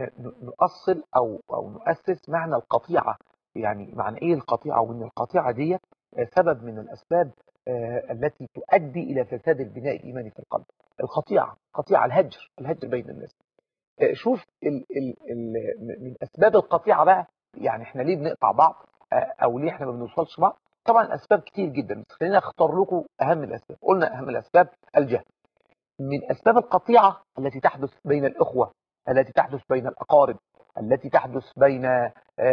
نؤصل او او نؤسس معنى القطيعه يعني معنى ايه القطيعه وان القطيعه ديت سبب من الاسباب التي تؤدي الى فساد البناء الايماني في القلب القطيعه قطيعه الهجر الهجر بين الناس شوف ال ال ال من اسباب القطيعه بقى يعني احنا ليه بنقطع بعض او ليه احنا ما بنوصلش بعض طبعا اسباب كتير جدا بس خلينا اختار لكم اهم الاسباب قلنا اهم الاسباب الجهل من اسباب القطيعه التي تحدث بين الاخوه التي تحدث بين الاقارب التي تحدث بين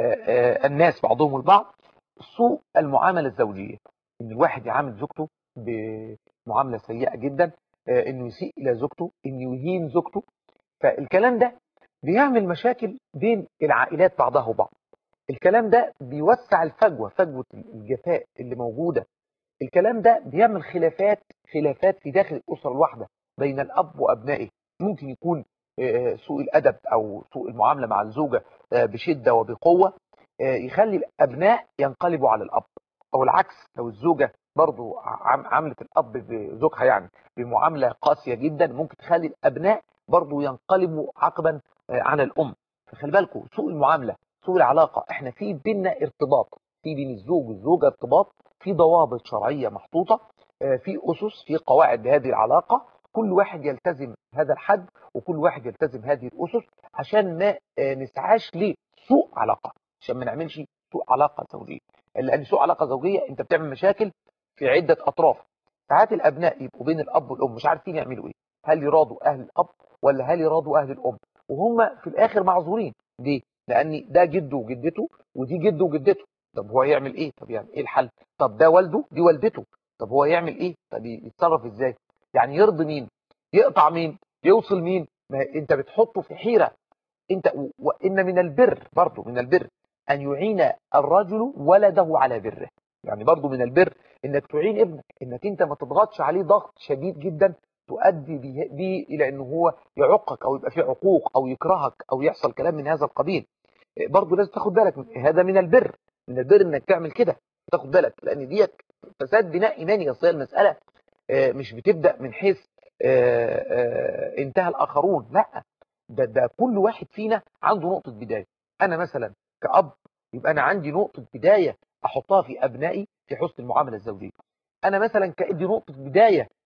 الناس بعضهم البعض سوء المعامله الزوجيه ان الواحد يعامل زوجته بمعامله سيئه جدا انه يسيء الى زوجته انه يهين زوجته فالكلام ده بيعمل مشاكل بين العائلات بعضها وبعض الكلام ده بيوسع الفجوه فجوه الجفاء اللي موجوده الكلام ده بيعمل خلافات خلافات في داخل الاسره الواحده بين الاب وابنائه ممكن يكون سوء الادب او سوء المعامله مع الزوجه بشده وبقوه يخلي الابناء ينقلبوا على الاب او العكس لو الزوجه برضو عملت الاب بزوجها يعني بمعامله قاسيه جدا ممكن تخلي الابناء برضو ينقلبوا عقبا عن الام فخلي بالكم سوء المعامله سوء العلاقه احنا في بيننا ارتباط في بين الزوج والزوجه ارتباط في ضوابط شرعيه محطوطه في اسس في قواعد لهذه العلاقه كل واحد يلتزم هذا الحد وكل واحد يلتزم هذه الاسس عشان ما نسعاش لسوء علاقه عشان ما نعملش سوء علاقه زوجيه لان سوء علاقه زوجيه انت بتعمل مشاكل في عده اطراف ساعات الابناء يبقوا بين الاب والام مش عارفين يعملوا ايه هل يراضوا اهل الاب ولا هل يراضوا اهل الام وهم في الاخر معذورين ليه لان ده جده وجدته ودي جده وجدته طب هو يعمل ايه طب يعني ايه الحل طب ده والده دي والدته طب هو يعمل ايه طب يتصرف ازاي يعني يرضي مين يقطع مين يوصل مين ما انت بتحطه في حيره انت وان من البر برضه من البر ان يعين الرجل ولده على بره يعني برضه من البر انك تعين ابنك انك انت ما تضغطش عليه ضغط شديد جدا تؤدي به الى انه هو يعقك او يبقى فيه عقوق او يكرهك او يحصل كلام من هذا القبيل برضه لازم تاخد بالك هذا من البر من البر انك تعمل كده تاخد بالك لان ديت فساد بناء ايماني اصل المساله مش بتبدا من حيث انتهى الاخرون لا ده ده كل واحد فينا عنده نقطه بدايه انا مثلا كاب يبقى انا عندي نقطه بدايه احطها في ابنائي في حسن المعامله الزوجيه انا مثلا كادي نقطه بدايه